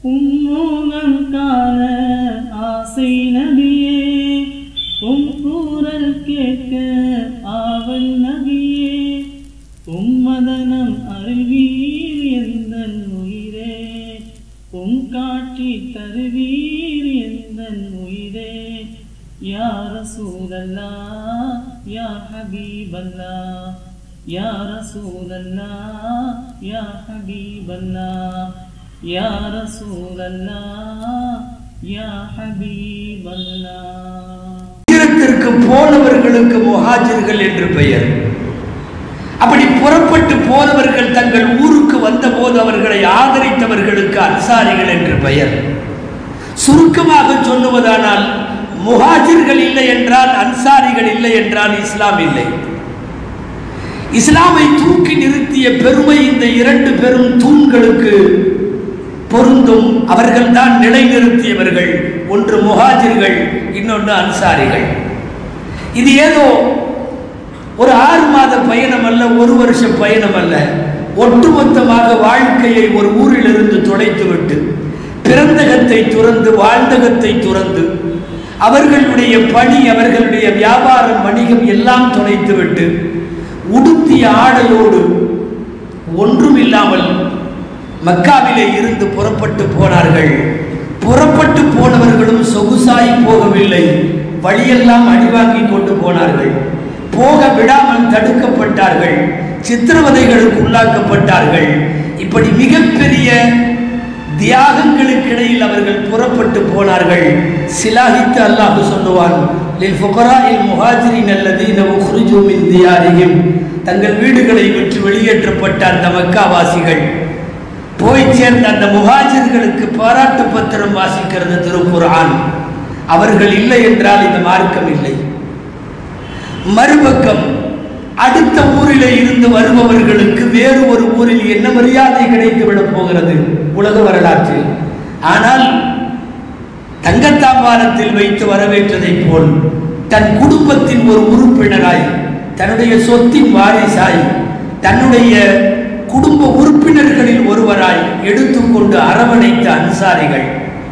உம்முகம் காண ஆசை நபியே உம் கூறல் கேட்க ஆவல் நபியே உம்மதனம் அருள்வீர் எந்தன் உயிரே உம் காட்சி தருவீர் எந்தன் உயிரே யா ரசூலல்லா யா ஹபீபல்லா யா ரசூலல்லா யா ஹபீபல்லா யா ரசூலல்லா யா ஹபீபல்லா ஹிஜ்ரத்திற்கு போனவர்களுக்கு முஹாஜிர்கள் என்று பெயர் அப்படி புறப்பட்டு போனவர்கள் தங்கள் ஊருக்கு வந்தபோது அவர்களை ஆதரித்தவர்களுக்கு அன்சாரிகள் என்று பெயர் சுருக்கமாக சொல்லுவதானால் முஹாஜிர்கள் இல்லை என்றால் அன்சாரிகள் இல்லை என்றால் இஸ்லாம் இல்லை இஸ்லாமை தூக்கி நிறுத்திய பெருமை இந்த இரண்டு பெரும் தூண்களுக்கு பொருந்தும் அவர்கள்தான் நிலைநிறுத்தியவர்கள் ஒன்று முஹாஜிர்கள் இன்னொன்று அன்சாரிகள் இது ஏதோ ஒரு ஆறு மாத பயணம் அல்ல ஒரு வருஷ பயணம் அல்ல ஒட்டுமொத்தமாக வாழ்க்கையை ஒரு ஊரிலிருந்து தொலைத்துவிட்டு பிறந்தகத்தை துறந்து வாழ்ந்தகத்தை துறந்து அவர்களுடைய பணி அவர்களுடைய வியாபாரம் வணிகம் எல்லாம் தொலைத்துவிட்டு உடுத்திய ஆடையோடு ஒன்றும் இல்லாமல் மக்காவிலே இருந்து புறப்பட்டு போனார்கள் புறப்பட்டு போனவர்களும் சொகுசாய் போகவில்லை வழியெல்லாம் அடிவாங்கி கொண்டு போனார்கள் போக விடாமல் தடுக்கப்பட்டார்கள் சித்திரவதைகளுக்கு உள்ளாக்கப்பட்டார்கள் இப்படி மிகப்பெரிய தியாகங்களுக்கிடையில் அவர்கள் புறப்பட்டு போனார்கள் சிலாகித்து அல்லாஹ் சொல்லுவான் லில் ஃபுகராஇல் முஹாஜிரின் அல்லதீன உஹ்ரிஜு மின் தியாரிஹிம் தங்கள் வீடுகளை விட்டு வெளியேற்றப்பட்ட அந்த மக்காவாசிகள் போய் சேர்ந்த அந்த முஹாஜிர்களுக்கு பாராட்டு பத்திரம் வாசிக்கிறது திருக்குர்ஆன் அவர்கள் இல்லை என்றால் இந்த மார்க்கம் இல்லை மறுபக்கம் அடுத்த ஊரிலே இருந்து வருபவர்களுக்கு வேறு ஒரு ஊரில் என்ன மரியாதை கிடைத்து விடப் போகிறது உலக வரலாற்றில் ஆனால் தங்கத்தாம்பாரத்தில் வைத்து வரவேற்றதைப் போல் தன் குடும்பத்தின் ஒரு உறுப்பினராய் தன்னுடைய சொத்தின் வாரிசாய் தன்னுடைய குடும்ப உறுப்பினர்களில் ஒருவராய் எடுத்துக்கொண்டு அரவணைத்த அன்சாரிகள்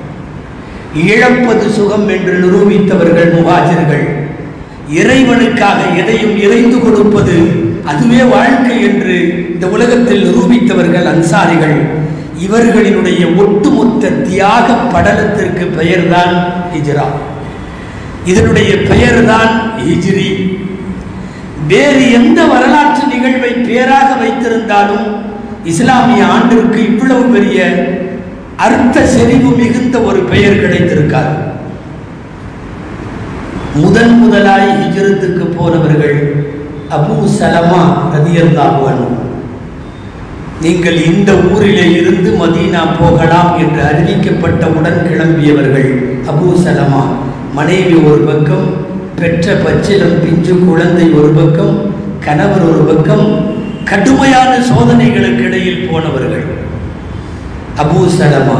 இழப்பது சுகம் என்று நிரூபித்தவர்கள் முகாஜர்கள் இறைவனுக்காக எதையும் இறைந்து கொடுப்பது அதுவே வாழ்க்கை என்று இந்த உலகத்தில் நிரூபித்தவர்கள் அன்சாரிகள் இவர்களினுடைய ஒட்டுமொத்த தியாக படலத்திற்கு பெயர்தான் ஹிஜ்ரா இதனுடைய பெயர்தான் ஹிஜ்ரி வேறு எந்த வரலாற்று நிகழ்வை பேராக வைத்திருந்தாலும் இஸ்லாமிய ஆண்டிற்கு இவ்வளவு பெரிய அர்த்த செறிவு மிகுந்த ஒரு பெயர் கிடைத்திருக்காது முதன் முதலாய் ஹிஜ்ரத்துக்கு போனவர்கள் அபூ சலமா ரதியல்லாஹு அன்ஹு நீங்கள் இந்த ஊரிலே இருந்து மதீனா போகலாம் என்று அறிவிக்கப்பட்டவுடன் கிளம்பியவர்கள் அபூ சலமா மனைவி ஒரு பக்கம் பெற்ற பச்சிலம் பிஞ்சு குழந்தை ஒரு பக்கம் கணவர் ஒரு பக்கம் கடுமையான சோதனைகளுக்கு இடையில் போனவர்கள் அபூ சலமா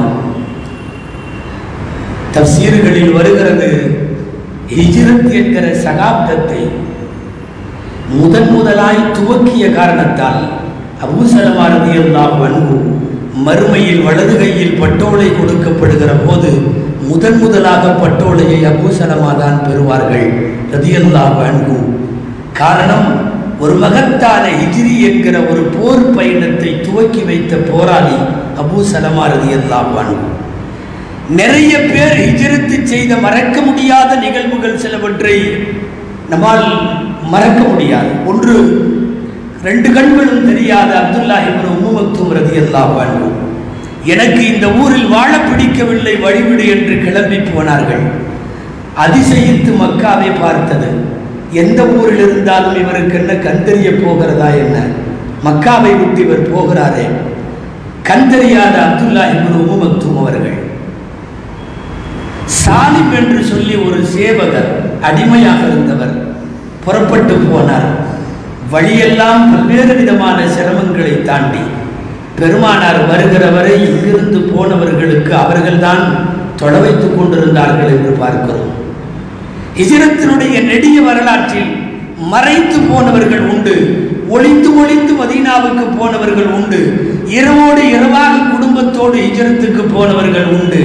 தப்சீர்களில் வருகிறது ஹிஜ்ரத் என்கிற சகாப்தத்தை முதன் முதலாய் துவக்கிய காரணத்தால் அபூசலமா ரதியல்லாஹு அன்ஹு மறுமையில் வலது கையில் பட்டோலை கொடுக்கப்படுகிற போது முதன் முதலாக பட்டோலையை அபூசலமா தான் பெறுவார்கள் ரதியல்லாஹு அன்ஹு காரணம் ஒரு மகத்தான ஹிஜ்ரி என்கிற ஒரு போர் பயணத்தை துவக்கி வைத்த போராளி அபூ சலமா ரதியல்லாஹு அன்ஹு நிறைய பேர் ஹிஜ்ரத்து செய்த மறக்க முடியாத நிகழ்வுகள் சிலவற்றை நம்மால் மறக்க முடியாது ஒன்று ரெண்டு கண்களும் தெரியாத அப்துல்லா இப்னு உம்மு மக்தூம் ரதியல்லாஹு அன்ஹு எனக்கு இந்த ஊரில் வாழ பிடிக்கவில்லை வழிவிடு என்று கிளம்பி போனார்கள் அதிசயித்து மக்காவை பார்த்தது எந்த ஊரில் இருந்தாலும் இவருக்கு என்ன கண்டறிய போகிறதா என்ன மக்காவை விட்டு இவர் போகிறாரே கண்டறியாத அப்துல்லா இப்னு உம்மு மக்தூம் அவர்கள் சாலிம் என்று சொல்லி ஒரு சேவகர் அடிமையாக இருந்தவர் புறப்பட்டு போனார் வழியெல்லாம் பல்வேறு விதமான சிரமங்களை தாண்டி பெருமானார் வருகிற வரை இங்கிருந்து போனவர்களுக்கு அவர்கள்தான் தொட வைத்துக் கொண்டிருந்தார்கள் என்று பார்க்கிறோம் ஹிஜ்ரத்தினுடைய நெடிய வரலாற்றில் மறைத்து போனவர்கள் உண்டு ஒளிந்து ஒளிந்து மதீனாவுக்கு போனவர்கள் உண்டு இரவோடு இரவாக குடும்பத்தோடு ஹிஜரத்துக்கு போனவர்கள் உண்டு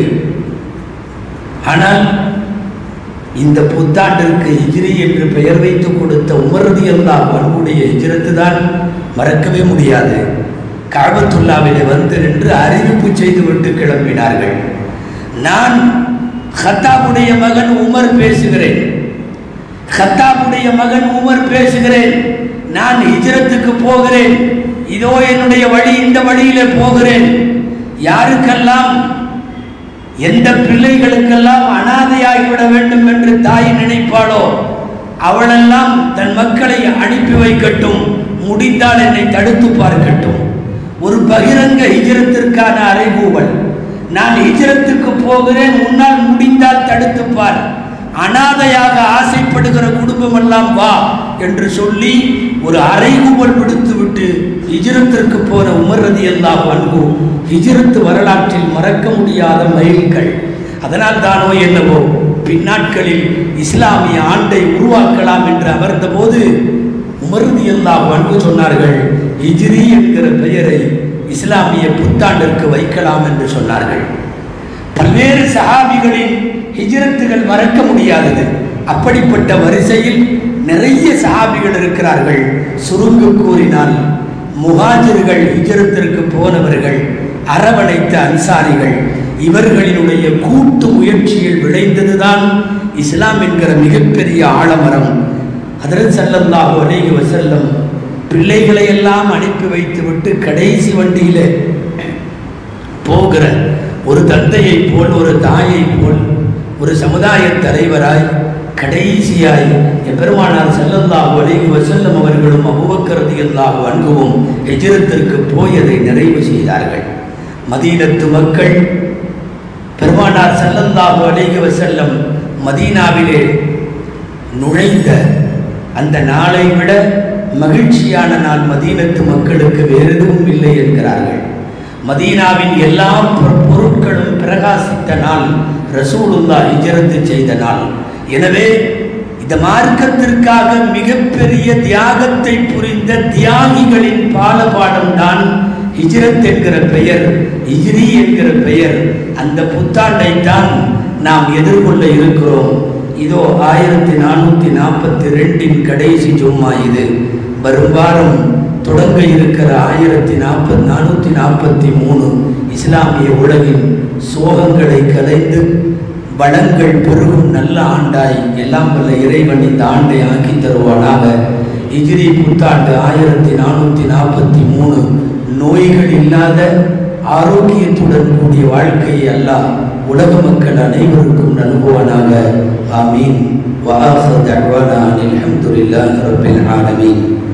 ஆனால் இந்த புத்தாண்டிற்கு ஹிஜ்ரி என்று பெயர் வைத்து கொடுத்த உமரதி அல்லாஹ் அன்புடைய ஹிஜ்ரத்து தான் மறக்கவே முடியாது காபத்துல்லாவிலே வந்து நின்று அறிவிப்பு செய்துவிட்டு கிளம்பினார்கள் நான் ஹத்தாபுடைய மகன் உமர் பேசுகிறேன் ஹத்தாபுடைய மகன் உமர் பேசுகிறேன் நான் ஹிஜ்ரத்துக்கு போகிறேன் இதோ என்னுடைய வழி இந்த வழியிலே போகிறேன் யாருக்கெல்லாம் எந்த பிள்ளைகளுக்கெல்லாம் அனாதையாகிவிட வேண்டும் என்று தாய் நினைப்பாளோ அவளெல்லாம் தன் மக்களை அனுப்பி வைக்கட்டும் முடிந்தால் என்னை தடுத்து பார்க்கட்டும் ஒரு பகிரங்க ஹிஜரத்திற்கான அறைகூவல் நான் ஹிஜரத்துக்கு போகிறேன் உன்னால் முடிந்தால் தடுத்து பார் அனாதையாக ஆசைப்படுகிற குடும்பம் எல்லாம் வா என்று சொல்லி ஒரு அறைகூவல் விடுத்து விட்டு ஹிஜரத்திற்கு போன உமர் ரதி அல்லாஹ் அன்பு ஹிஜரத்து வரலாற்றில் மறக்க முடியாத மைல்கள் அதனால் தானோ என்னவோ பின்னாட்களில் இஸ்லாமிய ஆண்டை உருவாக்கலாம் என்று அமர்ந்த போது உமர்தி அல்லாஹ் அன்பு சொன்னார்கள் ஹிஜ்ரி என்கிற பெயரை இஸ்லாமிய புத்தாண்டிற்கு வைக்கலாம் என்று சொன்னார்கள் பல்வேறு சஹாபிகளின் ஹிஜ்ரத்துகள் மறக்க முடியாதது அப்படிப்பட்ட வரிசையில் நிறைய சஹாபிகள் இருக்கிறார்கள் சுருங்க கூறினால் முஹாஜிர்கள் ஹிஜ்ரத்திற்கு போனவர்கள் அரவணைத்த அன்சாரிகள் இவர்களினுடைய கூட்டு முயற்சியில் விளைந்ததுதான் இஸ்லாம் என்கிற மிகப்பெரிய ஆலமரம் ஹதரத் ஸல்லல்லாஹு அலைஹி வஸல்லம் பிள்ளைகளை எல்லாம் அனுப்பி வைத்துவிட்டு கடைசி வண்டியிலே போகிற ஒரு தந்தையை போல் ஒரு தாயை போல் ஒரு சமுதாய தலைவராய் கடைசியாய் எம்பெருமானார் ஸல்லல்லாஹு அலைஹி வஸல்லம் அவர்களும் அபூபக்கர் ரலியல்லாஹு அன்ஹுவும் ஹிஜ்ரத்திற்கு போய் அதை நிறைவு செய்தார்கள் மதீனத்து மக்கள் பெருமானார் ஸல்லல்லாஹு அலைஹி வஸல்லம் மதீனாவிலே நுழைந்த அந்த நாளை விட மகிழ்ச்சியான நாள் மதீனத்து மக்களுக்கு வேறு எதுவும் இல்லை என்கிறார்கள் மதீனாவின் எல்லா பொ- பொருட்களும் பிரகாசித்த நாள் ரசூலுல்லா ஹிஜரத்து செய்த நாள் எனவே இந்த மார்க்கத்திற்காக மிகப்பெரிய தியாகத்தை புரிந்த தியாகிகளின் பாலபாடம் தான் ஹிஜ்ரத் என்கிற பெயர் ஹிஜ்ரி என்கிற பெயர் அந்த புத்தாண்டை தான் நாம் எதிர்கொள்ள இருக்கிறோம் இதோ ஆயிரத்தி நானூற்றி நாற்பத்தி ரெண்டின் கடைசி ஜும்மா இது வரும் வாரம் தொடங்க இருக்கிற ஆயிரத்தி நாற்பது நானூற்றி நாற்பத்தி மூணு இஸ்லாமிய உலகின் சோகங்களை கலைந்து வளங்கள் பெருகும் நல்ல ஆண்டாய் எல்லாம் வல்ல இறைவன் இந்த ஆண்டை ஆக்கி தருவானாக இஜிரி புத்தாண்டு ஆயிரத்தி நானூற்றி நாற்பத்தி மூணு நோய்கள் இல்லாத ஆரோக்கியத்துடன் கூடிய வாழ்க்கையை அல்லாஹ் உலக மக்கள் அனைவருக்கும் நல்குவானாக ஆமீன் وآخر دعوانا أن الحمد لله رب العالمين